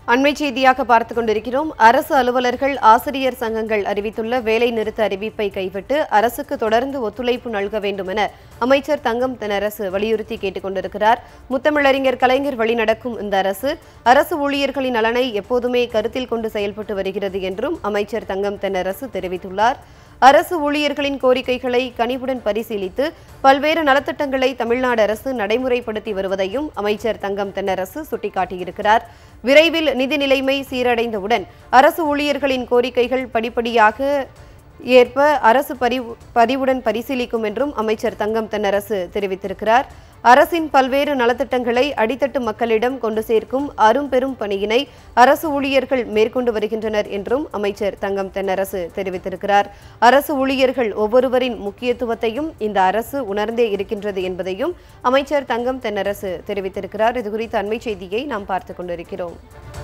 அண்மை செய்தியாக பார்த்துக் கொண்டிருக்கிறோம் அரசு அலுவலர்கள் ஆசிரியர் சங்கங்கள் அறிவித்துள்ள வேலை நிறுத்த அறிவிப்பை கைவிட்டு அரசுக்கு தொடர்ந்து ஒத்துழைப்பு நல்க வேண்டும் என அமைச்சர் தங்கம் தென்னரசு வலியுறுத்தி கேட்டுக் கொண்டிருக்கிறார் முத்தமிழறிஞர் கலைஞர் வழிநடக்கும் இந்த அரசு அரசு ஊழியர்களின் நலனை எப்போதுமே கருத்தில் கொண்டு செயல்பட்டு வருகிறது என்றும் அமைச்சர் தங்கம் தென்னரசு தெரிவித்துள்ளார் அரசு ஊழியர்களின் கோரிக்கைகளை கனிவுடன் பரிசீலித்து பல்வேறு நலத்திட்டங்களை தமிழ்நாடு அரசு நடைமுறைப்படுத்தி வருவதையும் அமைச்சர் தங்கம் தென்னரசு சுட்டிக்காட்டியிருக்கிறார் விரைவில் நிதி நிலைமை சீரடைந்தவுடன் அரசு ஊழியர்களின் கோரிக்கைகள் படிப்படியாக ஏற்ப அரசு பதிவு பதிவுடன் பரிசீலிக்கும் என்றும் அமைச்சர் தங்கம் தென்னரசு தெரிவித்திருக்கிறார் அரசின் பல்வேறு நலத்திட்டங்களை அடித்தட்டு மக்களிடம் கொண்டு சேர்க்கும் அரும்பெரும் பணியினை அரசு ஊழியர்கள் மேற்கொண்டு வருகின்றனர் என்றும் அமைச்சர் தங்கம் தென்னரசு தெரிவித்திருக்கிறார் அரசு ஊழியர்கள் ஒவ்வொருவரின் முக்கியத்துவத்தையும் இந்த அரசு உணர்ந்தே இருக்கின்றது என்பதையும் அமைச்சர் தங்கம் தென்னரசு தெரிவித்திருக்கிறார் இதுகுறித்த அண்மை செய்தியை நாம் பார்த்துக் கொண்டிருக்கிறோம்